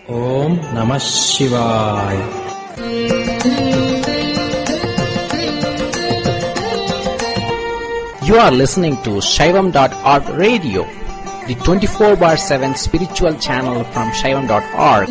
ஓம் நம சிவாய் You are listening to Shaivam.org radio, the 24 bar 7 spiritual channel from Shaivam.org.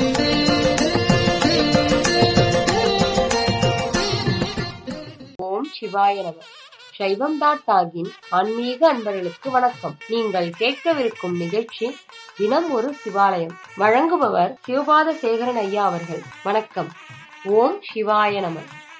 ஓம் சிவாய நம சைவம் டாட் ஆகின் ஆன்மீக அன்பர்களுக்கு வணக்கம் நீங்கள் கேட்கவிருக்கும் நிகழ்ச்சி தினம் ஒரு சிவாலயம் வழங்குபவர் சிவபாத சேகரன் ஐயா அவர்கள் வணக்கம் ஓம் சிவாய நம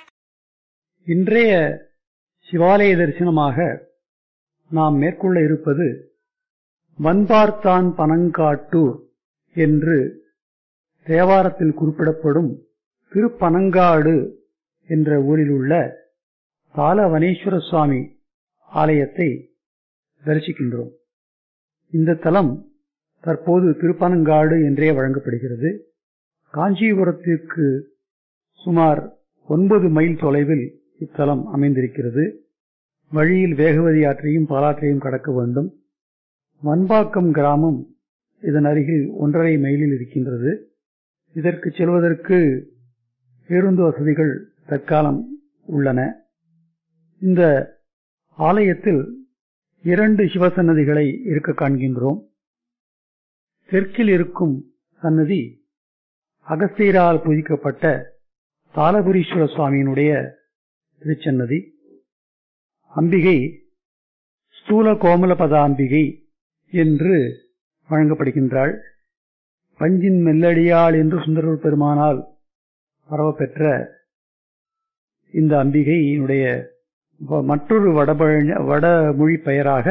இன்றைய சிவாலய தரிசனமாக நாம் மேற்கொள்ள இருப்பது வன்பார்த்தான் பனங்காட்டூர் என்று தேவாரத்தில் குறிப்பிடப்படும் திருப்பனங்காடு என்ற ஊரில் உள்ள தாளவனேஸ்வர சுவாமி ஆலயத்தை தரிசிக்கின்றோம் இந்த தலம் தற்போது திருப்பனங்காடு என்றே வழங்கப்படுகிறது காஞ்சிபுரத்திற்கு சுமார் ஒன்பது மைல் தொலைவில் இத்தலம் அமைந்திருக்கிறது வழியில் வேகவதி ஆற்றையும் பாலாற்றையும் கடக்க வேண்டும் வன்பாக்கம் கிராமம் இதன் அருகில் ஒன்றரை மைலில் இருக்கின்றது இதற்கு செல்வதற்கு பேருந்து வசதிகள் தற்காலம் உள்ளன இந்த ஆலயத்தில் இரண்டு சிவசன்னதிகளை இருக்க காண்கின்றோம் தெற்கில் இருக்கும் சன்னதி அகஸ்தீரால் பூஜிக்கப்பட்ட தாளபுரீஸ்வர சுவாமியினுடைய திருச்சன்னதி அம்பிகை ஸ்தூல கோமலபத அம்பிகை என்று வழங்கப்படுகின்றாள் பஞ்சின் மெல்லடியாள் என்று சுந்தரர் பெருமானால் பரவப்பெற்ற இந்த அம்பிகையினுடைய மற்றொரு வடபழ வடமொழி பெயராக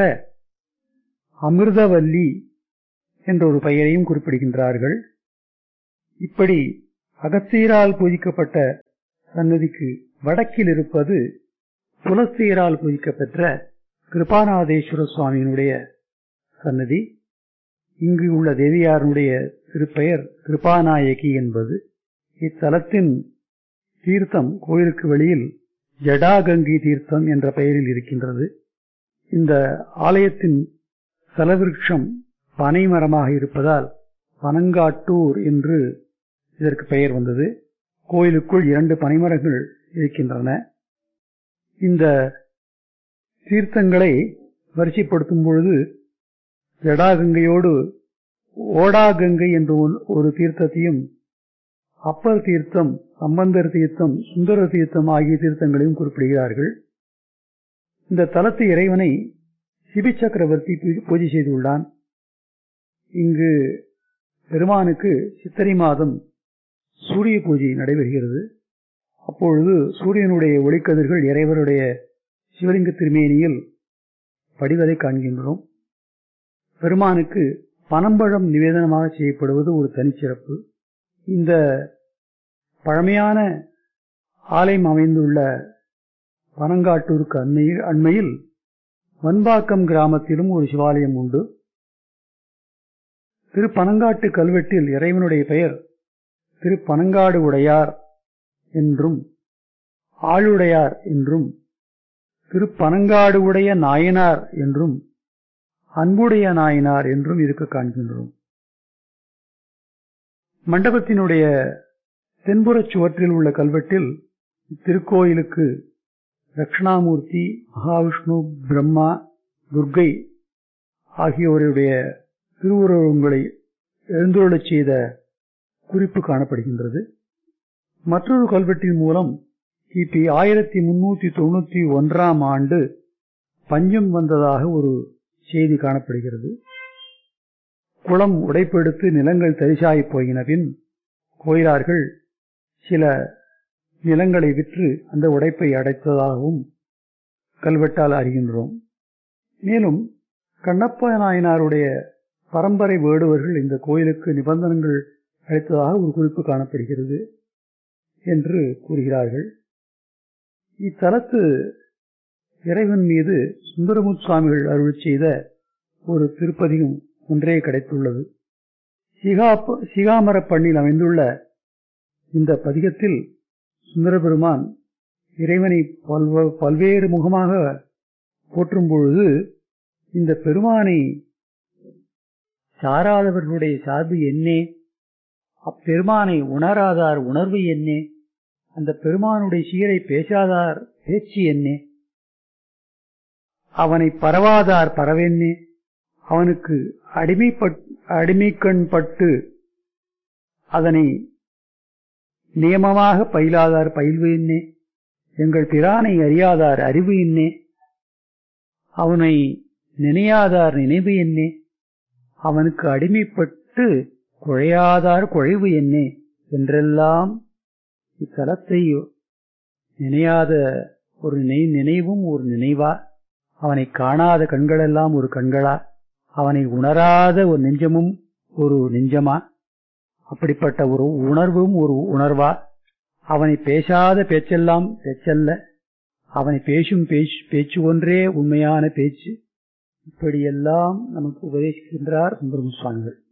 அமிர்தவல்லி என்ற ஒரு பெயரையும் குறிப்பிடுகின்றார்கள் இப்படி அகத்தீரால் பூஜிக்கப்பட்ட சன்னதிக்கு வடக்கில் இருப்பது துளசீரால் பூஜிக்கப்பெற்ற கிருபாநாதேஸ்வர சுவாமியினுடைய சன்னதி இங்கு உள்ள தேவியாருடைய திருப்பெயர் கிருபாநாயகி என்பது இத்தலத்தின் தீர்த்தம் கோயிலுக்கு வெளியில் ஜடாகங்கி தீர்த்தம் என்ற பெயரில் இருக்கின்றது இந்த ஆலயத்தின் சலவிருட்சம் பனைமரமாக இருப்பதால் பனங்காட்டூர் என்று இதற்கு பெயர் வந்தது கோயிலுக்குள் இரண்டு பனைமரங்கள் இருக்கின்றன இந்த தீர்த்தங்களை வரிசைப்படுத்தும் பொழுது ஜடாகங்கையோடு ஓடாகங்கை என்ற ஒரு தீர்த்தத்தையும் அப்பர் தீர்த்தம் சம்பந்தர் தீர்த்தம் சுந்தர தீர்த்தம் ஆகிய தீர்த்தங்களையும் குறிப்பிடுகிறார்கள் இந்த தலத்து இறைவனை சிபி சக்கரவர்த்தி பூஜை செய்துள்ளான் இங்கு பெருமானுக்கு சித்திரை மாதம் சூரிய பூஜை நடைபெறுகிறது அப்பொழுது சூரியனுடைய ஒளிக்கதிர்கள் இறைவருடைய சிவலிங்க திருமேனியில் படிவதை காண்கின்றோம் பெருமானுக்கு பனம்பழம் நிவேதனமாக செய்யப்படுவது ஒரு தனிச்சிறப்பு இந்த பழமையான ஆலயம் அமைந்துள்ள பனங்காட்டூருக்கு அண்மையில் அண்மையில் வன்பாக்கம் கிராமத்திலும் ஒரு சிவாலயம் உண்டு திருப்பனங்காட்டு கல்வெட்டில் இறைவனுடைய பெயர் திருப்பனங்காடு உடையார் என்றும் ஆளுடையார் என்றும் திருப்பனங்காடு உடைய நாயனார் என்றும் அன்புடைய நாயனார் என்றும் இருக்க காண்கின்றோம் மண்டபத்தினுடைய தென்புறச் சுவற்றில் உள்ள கல்வெட்டில் இத்திருக்கோயிலுக்கு தட்சிணாமூர்த்தி மகாவிஷ்ணு பிரம்மா துர்கை ஆகியோருடைய திருவுருவங்களை எழுந்துள்ளச் செய்த குறிப்பு காணப்படுகின்றது மற்றொரு கல்வெட்டின் மூலம் கிபி ஆயிரத்தி முன்னூத்தி தொண்ணூத்தி ஒன்றாம் ஆண்டு பஞ்சம் வந்ததாக ஒரு செய்தி காணப்படுகிறது குளம் உடைப்பெடுத்து நிலங்கள் தரிசாய் போயின பின் கோயிலார்கள் சில நிலங்களை விற்று அந்த உடைப்பை அடைத்ததாகவும் கல்வெட்டால் அறிகின்றோம் மேலும் கண்ணப்ப நாயனாருடைய பரம்பரை வேடுவர்கள் இந்த கோயிலுக்கு நிபந்தனங்கள் அளித்ததாக ஒரு குறிப்பு காணப்படுகிறது என்று கூறுகிறார்கள் இத்தலத்து இறைவன் மீது சுந்தரமுத் சுவாமிகள் அருள் செய்த ஒரு திருப்பதியும் ஒன்றே கிடைத்துள்ளது சிகாமர பண்ணில் அமைந்துள்ள இந்த பதிகத்தில் சுந்தர பெருமான் இறைவனை பல்வேறு முகமாக போற்றும் பொழுது இந்த பெருமானை சாராதவர்களுடைய சார்பு என்னே அப்பெருமானை உணராதார் உணர்வு என்னே அந்த பெருமானுடைய சீரை பேசாதார் பேச்சு என்னே அவனை பரவாதார் பரவென்னே அவனுக்கு அடிமைப்பட் அடிமைக்கண் பட்டு அதனை நியமமாக பயிலாதார் பயில்வு என்னே எங்கள் பிரானை அறியாதார் அறிவு என்னே அவனை நினையாதார் நினைவு என்னே அவனுக்கு அடிமைப்பட்டு குழையாதார் குழைவு என்னே என்றெல்லாம் இத்தலத்தை நினையாத ஒரு நினை நினைவும் ஒரு நினைவா அவனை காணாத கண்களெல்லாம் ஒரு கண்களா அவனை உணராத ஒரு நெஞ்சமும் ஒரு நெஞ்சமா அப்படிப்பட்ட ஒரு உணர்வும் ஒரு உணர்வா அவனை பேசாத பேச்செல்லாம் பேச்சல்ல அவனை பேசும் பேச்சு பேச்சு ஒன்றே உண்மையான பேச்சு இப்படியெல்லாம் நமக்கு உபதேசிக்கின்றார் சுந்தரம் சுவாமிகள்